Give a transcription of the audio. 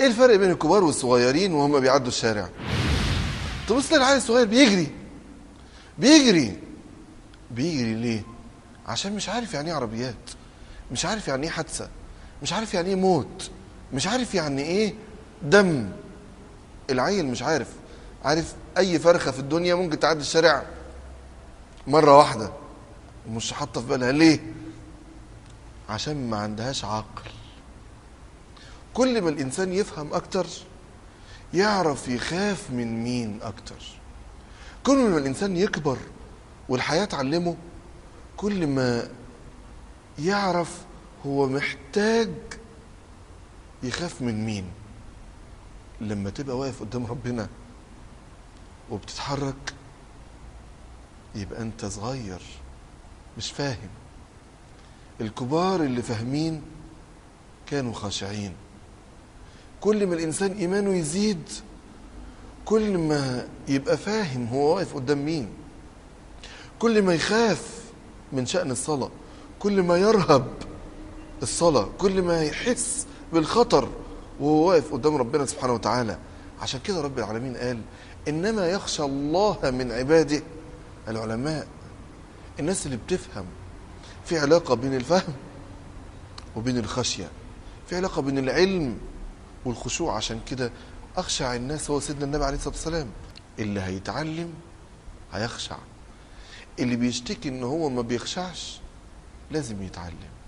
ايه الفرق بين الكبار والصغيرين وهم بيعدوا الشارع تبص تلاقي العيل الصغير بيجري بيجري بيجري ليه عشان مش عارف يعني ايه عربيات مش عارف يعني ايه حادثه مش عارف يعني ايه موت مش عارف يعني ايه دم العيل مش عارف عارف اي فرخه في الدنيا ممكن تعدي الشارع مره واحده ومش حاطه في بالها ليه عشان ما عندهاش عقل كل ما الانسان يفهم اكتر يعرف يخاف من مين اكتر كل ما الانسان يكبر والحياه تعلمه كل ما يعرف هو محتاج يخاف من مين لما تبقى واقف قدام ربنا وبتتحرك يبقى انت صغير مش فاهم الكبار اللي فاهمين كانوا خاشعين كل ما الانسان ايمانه يزيد كل ما يبقى فاهم هو واقف قدام مين كل ما يخاف من شأن الصلاة كل ما يرهب الصلاة كل ما يحس بالخطر وهو واقف قدام ربنا سبحانه وتعالى عشان كده رب العالمين قال إنما يخشى الله من عباده العلماء الناس اللي بتفهم في علاقة بين الفهم وبين الخشية في علاقة بين العلم والخشوع عشان كده أخشع الناس هو سيدنا النبي عليه الصلاة والسلام اللي هيتعلم هيخشع اللي بيشتكي ان هو ما بيخشعش لازم يتعلم